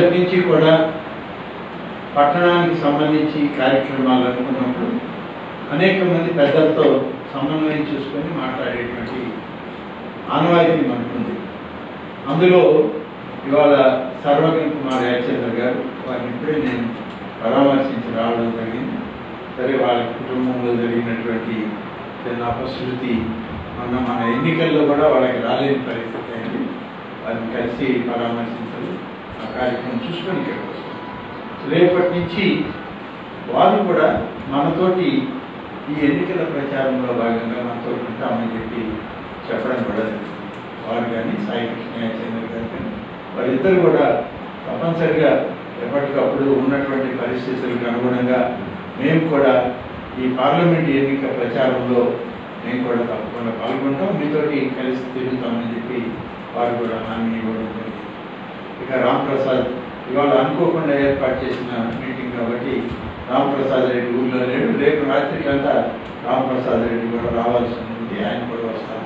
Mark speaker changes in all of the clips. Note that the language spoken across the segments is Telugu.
Speaker 1: మొదటి నుంచి కూడా పట్టణానికి సంబంధించి కార్యక్రమాలు అనుకున్నప్పుడు అనేక మంది పెద్దలతో సమన్వయం చూసుకొని మాట్లాడేటువంటి ఆనవాయితీ మనకుంది అందులో ఇవాళ సర్వజ్ఞ కుమార్ యాచంద్ర గారు వారిని ఇప్పుడే నేను పరామర్శించి రావడం జరిగింది సరే వాళ్ళ కుటుంబంలో జరిగినటువంటి చిన్న అపశృతి మొన్న మన ఎన్నికల్లో కూడా వాళ్ళకి రాలేని పరిస్థితి అయింది వారిని కలిసి పరామర్శించాలి ఆ కార్యక్రమం చూసుకొని ఇక్కడికి వస్తాం రేపటి నుంచి వారు కూడా మనతోటి ఈ ఎన్నికల ప్రచారంలో భాగంగా మనతో ఉంటామని చెప్పి చెప్పడం కూడా జరిగింది. వారు కానీ సాయి కృష్ణ చంద్ర గారు కానీ వారిద్దరు కూడా తప్పనిసరిగా ఎప్పటికప్పుడు ఉన్నటువంటి పరిస్థితులకు అనుగుణంగా మేము కూడా ఈ పార్లమెంట్ ఎన్నిక ప్రచారంలో మేము కూడా తప్పకుండా పాల్గొంటాం మీతోటి కలిసి తిరుగుతామని చెప్పి వారు కూడా హామీ ఇవ్వడం జరిగింది ఇక రామ్ ప్రసాద్ ఇవాళ అనుకోకుండా ఏర్పాటు చేసిన మీటింగ్ కాబట్టి రామ్ ప్రసాద్ రెడ్డి ఊళ్ళో లేడు రేపు రాత్రికంతా రామ్ ప్రసాద్ రెడ్డి కూడా రావాల్సి ఉంది ఆయన కూడా వస్తాను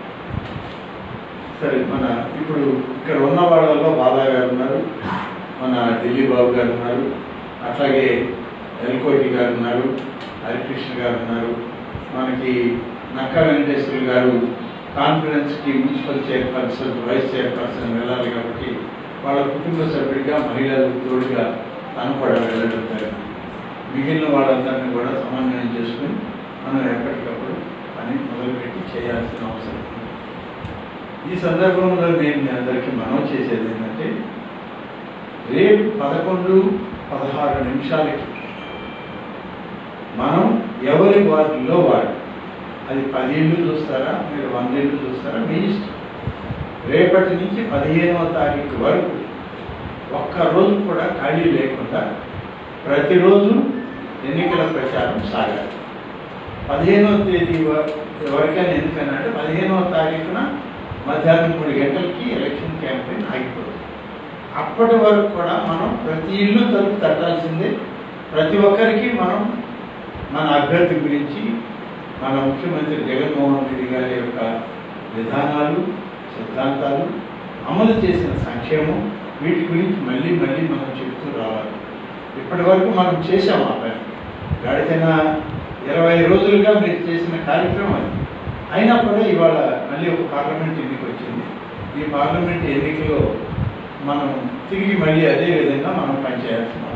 Speaker 1: సరే మన ఇప్పుడు ఇక్కడ ఉన్న వాళ్ళలో బాలా గారు ఉన్నారు మన ఢిల్లీ బాబు గారు ఉన్నారు అట్లాగే ఎల్కోటి గారు ఉన్నారు హరికృష్ణ గారు ఉన్నారు మనకి నక్కా వెంకటేశ్వర గారు కాన్ఫరెన్స్కి మున్సిపల్ చైర్పర్సన్ వైస్ చైర్పర్సన్ వెళ్ళాలి కాబట్టి వాళ్ళ కుటుంబ సభ్యుడిగా మహిళలు తోడుగా తను కూడా వెళ్ళడం జరిగింది మిగిలిన వాళ్ళందరినీ కూడా సమన్వయం చేసుకుని మనం ఎప్పటికప్పుడు పని మొదలుపెట్టి చేయాల్సిన అవసరం ఉంది ఈ సందర్భంలో నేను మీ అందరికీ మనవి చేసేది ఏంటంటే రేపు పదకొండు పదహారు నిమిషాలకి మనం ఎవరి వార్డులో వాడు అది పది ఇళ్ళు చూస్తారా మీరు వంద ఇళ్ళు చూస్తారా మీ ఇష్టం రేపటి నుంచి పదిహేనవ తారీఖు వరకు ఒక్క రోజు కూడా ఖాళీ లేకుండా ప్రతిరోజు ఎన్నికల ప్రచారం సాగాలి పదిహేనవ తేదీ వ- వరకని ఎందుకనంటే పదిహేనవ తారీఖున మధ్యాహ్నం మూడు గంటలకి ఎలక్షన్ క్యాంపెయిన్ ఆగిపోతుంది అప్పటి వరకు కూడా మనం ప్రతి ఇల్లు తలుపు తట్టాల్సిందే ప్రతి ఒక్కరికి మనం మన అభ్యర్థి గురించి మన ముఖ్యమంత్రి జగన్మోహన్ రెడ్డి గారి యొక్క విధానాలు సిద్ధాంతాలు అమలు చేసిన సంక్షేమం వీటి గురించి మళ్ళీ మళ్ళీ మనం చెప్తూ రావాలి ఇప్పటి వరకు మనం చేసాం ఆ పని గడిచిన ఇరవై రోజులుగా మీరు చేసిన కార్యక్రమం అది అయినా కూడా ఇవాళ మళ్ళీ ఒక పార్లమెంట్ ఎన్నిక వచ్చింది ఈ పార్లమెంట్ ఎన్నికలో మనం తిరిగి మళ్ళీ అదే విధంగా మనం పనిచేయాల్సిన